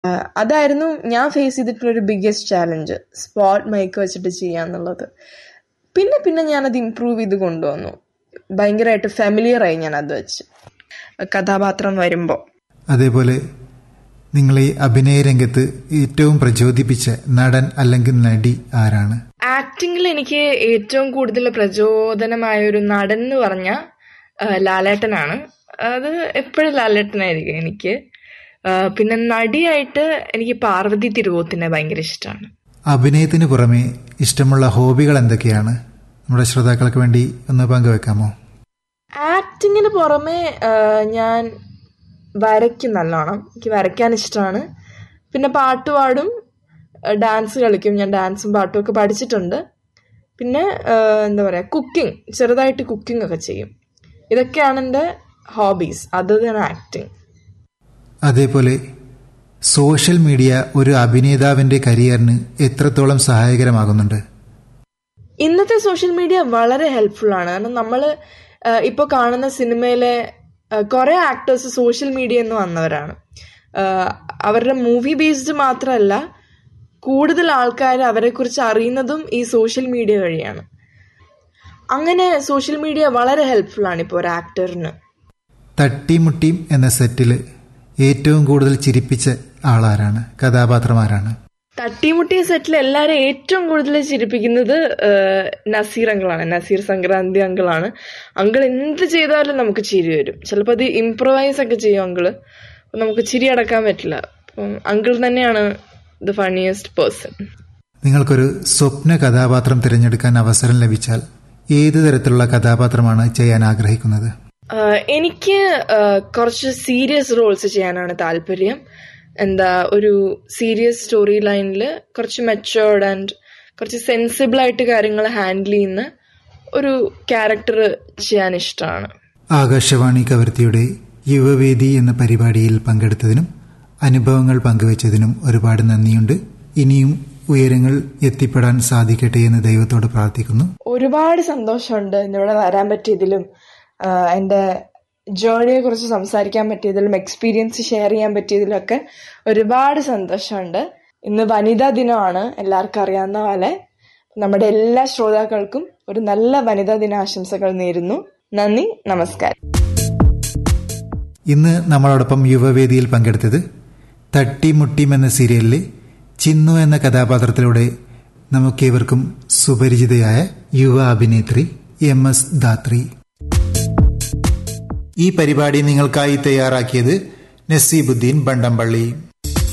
അതായിരുന്നു ഞാൻ ഫേസ് ചെയ്തിട്ടുള്ള ഒരു ബിഗ്ഗസ്റ്റ് ചാലഞ്ച് സ്പോട്ട് മൈക്ക് വെച്ചിട്ട് ചെയ്യാന്നുള്ളത് പിന്നെ പിന്നെ ഞാനത് ഇമ്പ്രൂവ് ചെയ്ത് കൊണ്ടുവന്നു ഭയങ്കരമായിട്ട് ഫെമിലിയർ ആയി ഞാൻ അത് വെച്ച് കഥാപാത്രം വരുമ്പോൾ അതേപോലെ നിങ്ങളെ അഭിനയ രംഗത്ത് ഏറ്റവും പ്രചോദിപ്പിച്ച നടൻ അല്ലെങ്കിൽ നടി ആരാണ് ആക്ടിങ്ങിൽ എനിക്ക് ഏറ്റവും കൂടുതൽ പ്രചോദനമായ ഒരു നടൻ എന്ന് പറഞ്ഞ ലാലേട്ടനാണ് അത് എപ്പോഴും ലാലേട്ടനായിരിക്കും എനിക്ക് ആ, പിന്നെ നടിയായിട്ട് എനിക്ക് പാർവതി തിരുവോത്തിനെ ഭയങ്കര ഇഷ്ടമാണ് അഭിനയത്തിന് പുറമെ ഇഷ്ടമുള്ള ഹോബികൾ എന്തൊക്കെയാണ് നമ്മുടെ ശ്രോതാക്കൾക്ക് വേണ്ടി ഒന്ന് പങ്കുവെക്കാമോ ആക്ടിങ്ങിന് പുറമെ ആ, ഞാൻ വരയ്ക്കും നല്ലോണം എനിക്ക് വരയ്ക്കാൻ ഇഷ്ടമാണ് പിന്നെ പാട്ട് പാടും ആ, ഡാൻസ് കളിക്കും ഞാൻ ഡാൻസും പാട്ടും ഒക്കെ പഠിച്ചിട്ടുണ്ട് പിന്നെ ആ, എന്താ പറയുക കുക്കിംഗ് ചെറുതായിട്ട് കുക്കിംഗ് ഒക്കെ ചെയ്യും ഇതൊക്കെയാണ് എൻ്റെ ഹോബീസ് അതർ ദാൻ ആക്ടിങ് അതേപോലെ സോഷ്യൽ മീഡിയ ഒരു അഭിനേതാവിന്റെ കരിയറിന് എത്രത്തോളം സഹായകരമാകുന്നുണ്ട് ഇന്നത്തെ സോഷ്യൽ മീഡിയ വളരെ ഹെൽപ്ഫുൾ ആണ് കാരണം നമ്മൾ ഇപ്പോൾ കാണുന്ന സിനിമയിലെ കുറെ ആക്ടേഴ്സ് സോഷ്യൽ മീഡിയ എന്ന് വന്നവരാണ് ആ, അവരുടെ മൂവി ബേസ്ഡ് മാത്രമല്ല കൂടുതൽ ആൾക്കാർ അവരെക്കുറിച്ച് അറിയുന്നതും ഈ സോഷ്യൽ മീഡിയ വഴിയാണ് അങ്ങനെ സോഷ്യൽ മീഡിയ വളരെ ഹെൽപ്ഫുൾ ആണ് ഇപ്പോൾ ഒരു ആക്ടറിന് തട്ടിമുട്ടിയും എന്ന സെറ്റിൽ ഏറ്റവും കൂടുതൽ ചിരിപ്പിച്ച ആളാരാണ് കഥാപാത്രം ആരാണ് തട്ടിമുട്ടിയ സെറ്റിൽ എല്ലാവരും ഏറ്റവും കൂടുതൽ ചിരിപ്പിക്കുന്നത് ആ, നസീർ അങ്കിളാണ് നസീർ സംക്രാന്തി അങ്കിളാണ് അങ്കിൾ എന്ത് ചെയ്താലും നമുക്ക് ചിരി വരും ചിലപ്പോൾ അത് ഇംപ്രവൈസ് ഒക്കെ ചെയ്യും അങ്കിള് അപ്പൊ നമുക്ക് ചിരി അടക്കാൻ പറ്റില്ല അപ്പം അങ്കിൾ തന്നെയാണ് ദ ഫണിയസ്റ്റ് പേഴ്സൺ നിങ്ങൾക്കൊരു സ്വപ്ന കഥാപാത്രം തിരഞ്ഞെടുക്കാൻ അവസരം ലഭിച്ചാൽ ഏത് തരത്തിലുള്ള കഥാപാത്രമാണ് ചെയ്യാൻ ആഗ്രഹിക്കുന്നത് എനിക്ക് ആ, കുറച്ച് സീരിയസ് റോൾസ് ചെയ്യാനാണ് താല്പര്യം എന്താ ഒരു സീരിയസ് സ്റ്റോറി ലൈനിൽ കുറച്ച് മെച്ചുവേർഡ് ആൻഡ് കുറച്ച് സെൻസിബിൾ ആയിട്ട് കാര്യങ്ങൾ ഹാൻഡിൽ ചെയ്യുന്ന ഒരു ക്യാരക്ടർ ചെയ്യാൻ ഇഷ്ടമാണ് ആകാശവാണി കവർത്തിയുടെ യുവവേദി എന്ന പരിപാടിയിൽ പങ്കെടുത്തതിനും അനുഭവങ്ങൾ പങ്കുവച്ചതിനും ഒരുപാട് നന്ദിയുണ്ട് ഇനിയും ഉയരങ്ങൾ എത്തിപ്പെടാൻ സാധിക്കട്ടെ എന്ന് ദൈവത്തോട് പ്രാർത്ഥിക്കുന്നു ഒരുപാട് സന്തോഷമുണ്ട് ഇന്നിവിടെ വരാൻ പറ്റിയതിലും ആഹ് എൻ്റെ ജേണിയെ കുറിച്ച് സംസാരിക്കാൻ പറ്റിയതിലും എക്സ്പീരിയൻസ് ഷെയർ ചെയ്യാൻ പറ്റിയതിലും ഒക്കെ ഒരുപാട് സന്തോഷമുണ്ട് ഇന്ന് വനിതാ ദിനമാണ് എല്ലാവർക്കും അറിയാവുന്ന പോലെ നമ്മുടെ എല്ലാ ശ്രോതാക്കൾക്കും ഒരു നല്ല വനിതാ ദിന ആശംസകൾ നേരുന്നു നന്ദി നമസ്കാരം ഇന്ന് നമ്മളോടൊപ്പം യുവവേദിയിൽ പങ്കെടുത്തത് തട്ടിമുട്ടിം എന്ന സീരിയലിലെ ചിന്നു എന്ന കഥാപാത്രത്തിലൂടെ നമുക്കേവർക്കും സുപരിചിതയായ യുവ അഭിനേത്രി എം എസ് ധാത്രി ഈ പരിപാടി നിങ്ങൾക്കായി തയ്യാറാക്കിയത് നസീബുദ്ദീൻ ബണ്ടംപള്ളി